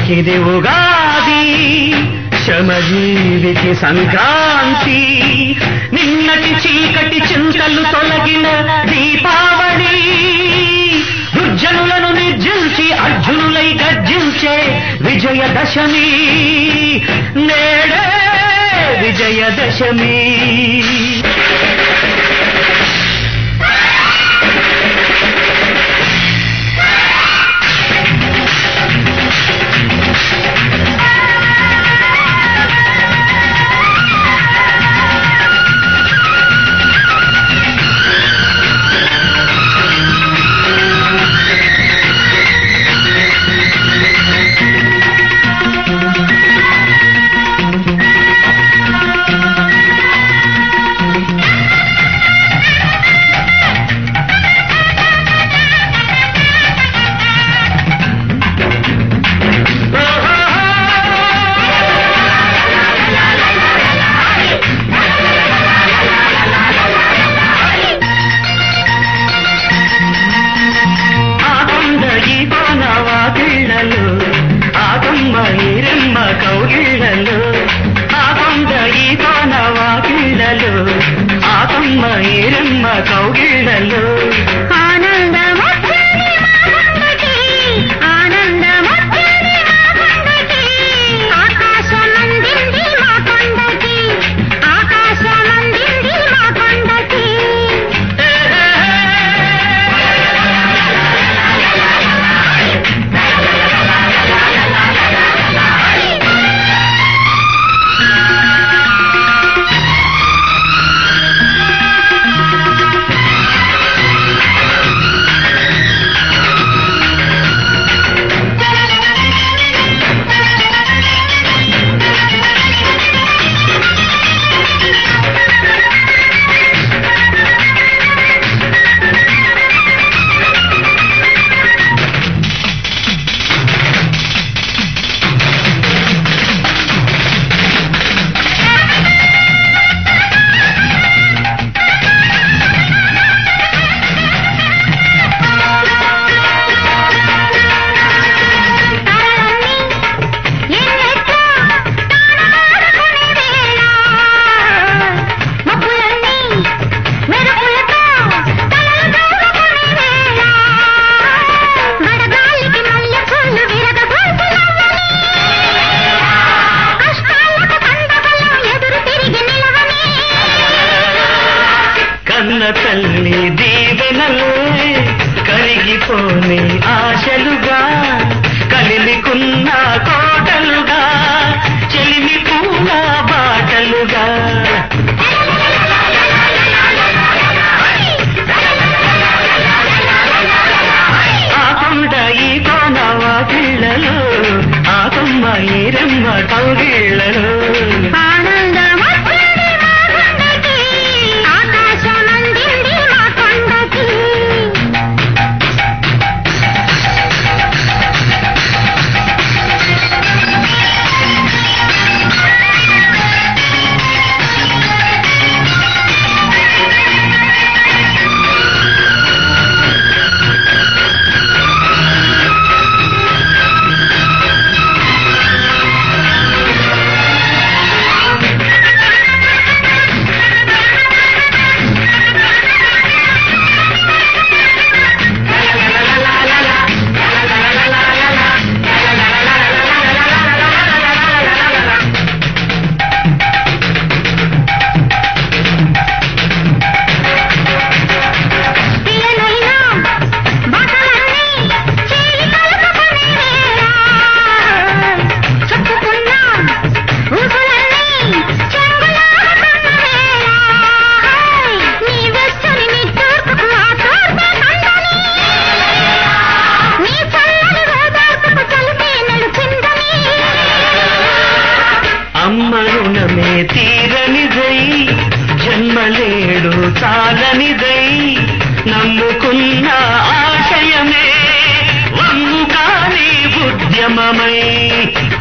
మనకిది ఉగాది శ్రమజీవికి సంక్రాంతి నిన్నటి చీకటి చింతలు తొలగిన దీపావళి దుర్జనులను నిర్జించి అర్జునులై గర్జించే విజయదశమి నేడే విజయదశమి ఆకొండ ఈ కోనవ గిళ్ళలు ఆకమ్మ ఈరమ్మ కౌగిళ్ళలు ఆకొండ ఈ కోనవ గిళ్ళలు ఆకమ్మ ఈరమ్మ కౌగిళ్ళలు ఆనందమొచ్చని మా పండకి ఆనందమొచ్చని మా పండకి ఆకాశమందింది మా కొండకి ఆకాశమందింది మా కొండకి తరలన్నీ ఎన్నెట్లో తానమాడుకునే వేళ మబ్బులన్నీ మెరుపులతో తలలు దూరుకునే వేళ వడగాలికి మల్లె పూలు విరగబోతున్నవని కష్టాలకు కందబలం ఎదురు తిరిగి నిలవని కన్న తల్లి దీవెనలే కరిగిపోని ఆశలుగా కలిమికున్న కోటలుగా చెలిమి పూల బాటలుగా ఆకొండ ఈ కోనవ గిళ్ళలు ఆకమ్మ ఈ రెమ్మ కౌగిళ్ళలు ఆనందమొచ్చని మా కొండకి ఆకాశమందింది మా కొండకి తీయనైనా బాటలన్నీ చేయి కలుపుకునే వేళ చెప్పుకున్న ఊసులన్నీ చెంగులాడుతున్న వేళ నీ వెచ్చని నీ తూర్పుకు ఆ తూర్పే కందని నీ చల్లని ఓదార్పుకు చలితే నడుచిందని అమ్మ రుణమే తీరనిదై జన్మలేడు చాలనిదై నమ్ముకున్న ఆశయమే వమ్ము కాని ఉద్యమమై